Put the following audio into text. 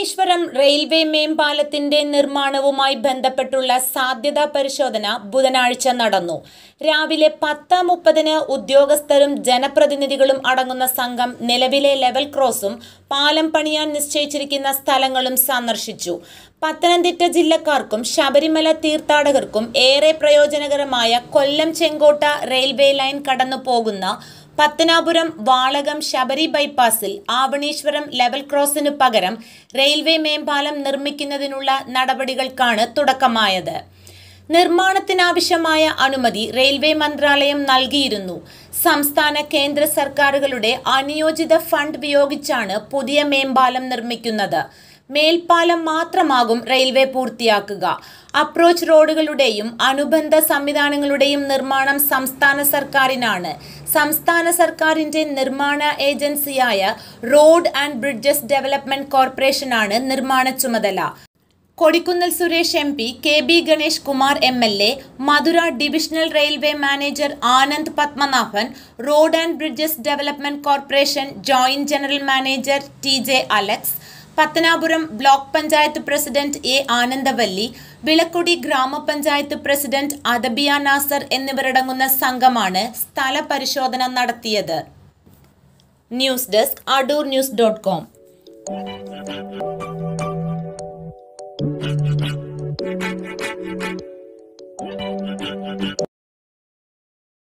Avaneeswaram railway മേംപാലത്തിന്റെ നിർമ്മാണവുമായി ബന്ധപ്പെട്ടുള്ള സാധ്യതാ പരിശോധന ബുധനാഴ്ച നടന്നു രാവിലെ പത്ത് മുപ്പതിന് ഉദ്യോഗസ്ഥരും ജനപ്രതിനിധികളും അടങ്ങുന്ന സംഘം നിലവിലെ ലെവൽ ക്രോസും പാലം പണിയാൻ നിശ്ചയിച്ചിരിക്കുന്ന സ്ഥലങ്ങളും സന്ദർശിച്ചു പത്തനംതിട്ട ജില്ലക്കാർക്കും ശബരിമല തീർത്ഥാടകർക്കും ഏറെ പ്രയോജനകരമായ കൊല്ലം ചെങ്കോട്ട റെയിൽവേ ലൈൻ കടന്നു പോകുന്ന പത്തനാപുരം വാളകം ശബരി ബൈപ്പാസിൽ ആവണീശ്വരം ലെവൽ ക്രോസിനു പകരം റെയിൽവേ മേംപാലം നിർമ്മിക്കുന്നതിനുള്ള നടപടികൾക്കാണ് തുടക്കമായത് നിർമ്മാണത്തിനാവശ്യമായ അനുമതി റെയിൽവേ മന്ത്രാലയം നൽകിയിരുന്നു സംസ്ഥാന കേന്ദ്ര സർക്കാരുകളുടെ അനുയോജിത ഫണ്ട് വിയോഗിച്ചാണ് പുതിയ മേംപാലം നിർമ്മിക്കുന്നത് മേൽപ്പാലം മാത്രമാകും റെയിൽവേ പൂർത്തിയാക്കുക അപ്രോച്ച് റോഡുകളുടെയും അനുബന്ധ സംവിധാനങ്ങളുടെയും നിർമ്മാണം സംസ്ഥാന സർക്കാരിനാണ് സംസ്ഥാന സർക്കാരിന്റെ നിർമ്മാണ ഏജൻസിയായ റോഡ് ആൻഡ് ബ്രിഡ്ജസ് ഡെവലപ്മെന്റ് കോർപ്പറേഷനാണ് നിർമ്മാണ ചുമതല Kodikunnil Suresh M P K B Ganesh Kumar M L A Madurai divisional railway manager Anand Padmanabhan road and bridges development corporation joint general manager T J Alex Pathanapuram block panchayat president A Anandavalli Vilakkudy ഗ്രാമപഞ്ചായത്ത് പ്രസിഡന്റ് അദബിയ നാസർ എന്നിവരടങ്ങുന്ന സംഘമാണ് സ്ഥല പരിശോധന നടത്തിയത് news desk Adoor news dot com